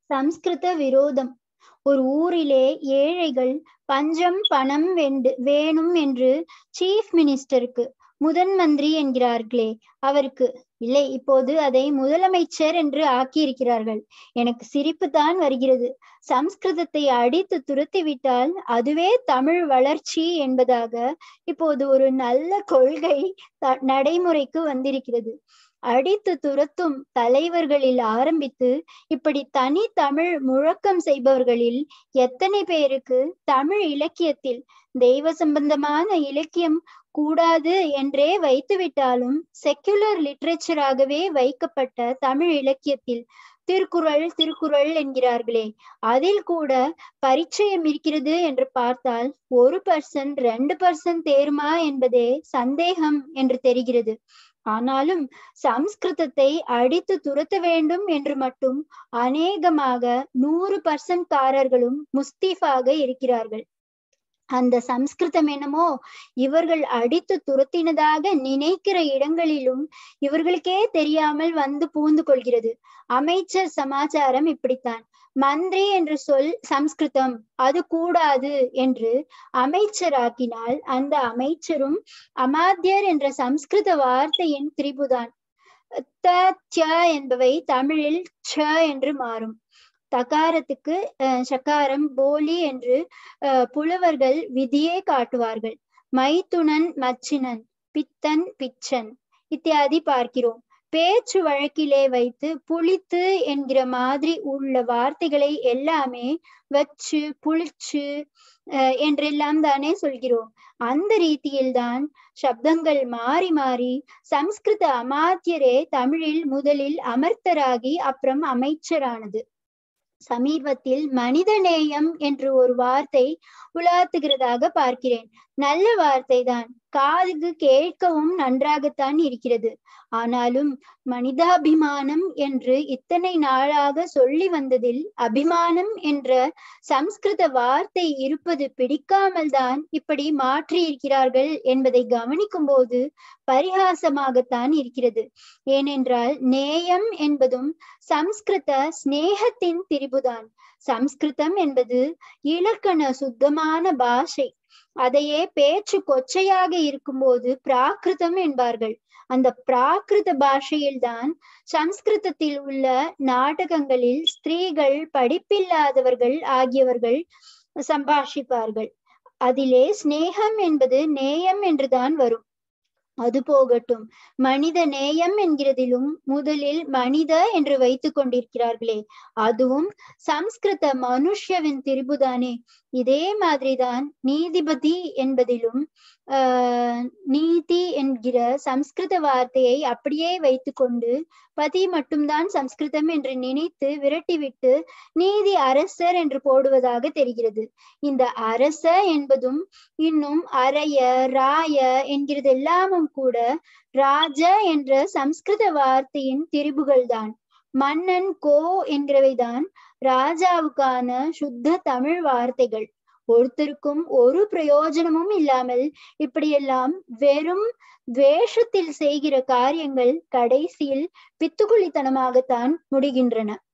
சம்ஸ்கிருத விரோதம் ஒரு ஊரிலே ஏழைகள் பஞ்சம் பணம் வெண்டு வேணும் என்று சீஃப் மினிஸ்டருக்கு முதன் மந்திரி என்கிறார்களே அவருக்கு இல்லை இப்போது அதை முதலமைச்சர் என்று ஆக்கியிருக்கிறார்கள் எனக்கு சிரிப்பு தான் வருகிறது சம்ஸ்கிருதத்தை அடித்து துரத்தி விட்டால் அதுவே தமிழ் வளர்ச்சி என்பதாக இப்போது ஒரு நல்ல கொள்கை நடைமுறைக்கு வந்திருக்கிறது அடித்து துரத்தும் தலைவர்களில் ஆரம்பித்து இப்படி தனி தமிழ் முழக்கம் செய்பவர்களில் எத்தனை பேருக்கு தமிழ் இலக்கியத்தில் தெய்வ சம்பந்தமான இலக்கியம் கூடாது என்றே வைத்துவிட்டாலும் செக்குலர் லிட்ரேச்சராகவே வைக்கப்பட்ட தமிழ் இலக்கியத்தில் திருக்குறள் திருக்குறள் என்கிறார்களே அதில் கூட பரிச்சயம் இருக்கிறது என்று பார்த்தால் ஒரு பர்சன்ட் ரெண்டு பர்சன்ட் தேருமா என்பதே சந்தேகம் என்று தெரிகிறது ஆனாலும் சம்ஸ்கிருதத்தை அடித்து துரத்த வேண்டும் என்று மட்டும் அநேகமாக நூறு பர்சன்ட் காரர்களும் முஸ்தீஃபாக இருக்கிறார்கள் அந்த சம்ஸ்கிருதம் என்னமோ இவர்கள் அடித்து துரத்தினதாக நினைக்கிற இடங்களிலும் இவர்களுக்கே தெரியாமல் வந்து பூந்து கொள்கிறது அமைச்சர் சமாச்சாரம் இப்படித்தான் மந்திரி என்று சொல் சம்ஸ்கிருதம் அது கூடாது என்று அமைச்சராக்கினால் அந்த அமைச்சரும் அமாத்தியர் என்ற சம்ஸ்கிருத வார்த்தையின் திரிபுதான் த என்பவை தமிழில் ச என்று மாறும் தகாரத்துக்கு சகாரம் போலி என்று புலவர்கள் விதியே காட்டுவார்கள் மைத்துனன் மச்சினன் பித்தன் பிச்சன் இத்தியாதி பார்க்கிறோம் பேச்சு வழக்கிலே வைத்து புளித்து என்கிற மாதிரி உள்ள வார்த்தைகளை எல்லாமே வச்சு புளிச்சு என்றெல்லாம் தானே சொல்கிறோம் அந்த ரீதியில்தான் சப்தங்கள் மாறி மாறி சம்ஸ்கிருத அமாத்தியரே தமிழில் முதலில் அமர்த்தராகி அப்புறம் அமைச்சரானது சமீபத்தில் மனிதநேயம் என்று ஒரு வார்த்தை உலாத்துகிறதாக பார்க்கிறேன் நல்ல வார்த்தை தான் காதுக்கு கேட்கவும் நன்றாகத்தான் இருக்கிறது ஆனாலும் மனிதாபிமானம் என்று இத்தனை நாளாக சொல்லி வந்ததில் அபிமானம் என்ற சம்ஸ்கிருத வார்த்தை இருப்பது பிடிக்காமல் தான் இப்படி மாற்றி இருக்கிறார்கள் என்பதை கவனிக்கும் போது பரிகாசமாகத்தான் இருக்கிறது ஏனென்றால் நேயம் என்பதும் சம்ஸ்கிருத ஸ்நேகத்தின் திரிபுதான் சம்ஸ்கிருதம் என்பது இலக்கண சுத்தமான பாஷை அதையே பேச்சு கொச்சையாக இருக்கும்போது பிராகிருதம் என்பார்கள் அந்த பிராகிருத பாஷையில்தான் சம்ஸ்கிருதத்தில் உள்ள நாடகங்களில் ஸ்திரீகள் படிப்பில்லாதவர்கள் ஆகியவர்கள் சம்பாஷிப்பார்கள் அதிலே சிநேகம் என்பது நேயம் என்றுதான் வரும் அது போகட்டும் மனித நேயம் என்கிறதிலும் முதலில் மனித என்று வைத்துக் கொண்டிருக்கிறார்களே அதுவும் சம்ஸ்கிருத மனுஷ்யவின் திரிபுதானே இதே மாதிரிதான் நீதிபதி என்பதிலும் ஆஹ் நீதி என்கிற சம்ஸ்கிருத வார்த்தையை அப்படியே வைத்துக்கொண்டு பதி மட்டும்தான் சம்ஸ்கிருதம் என்று நினைத்து விரட்டிவிட்டு நீதி அரசர் என்று போடுவதாக தெரிகிறது இந்த அரச என்பதும் இன்னும் அரைய ராய என்கிறது எல்லாமும் கூட ராஜ என்ற சம்ஸ்கிருத வார்த்தையின் திரிபுகள் தான் மன்னன் கோ என்கிறவைதான் ராஜாவுக்கான சுத்த தமிழ் வார்த்தைகள் ஒருத்தருக்கும் ஒரு பிரயோஜனமும் இல்லாமல் இப்படியெல்லாம் வெறும் துவேஷத்தில் செய்கிற காரியங்கள் கடைசியில் பித்துக்குழித்தனமாகத்தான் முடிகின்றன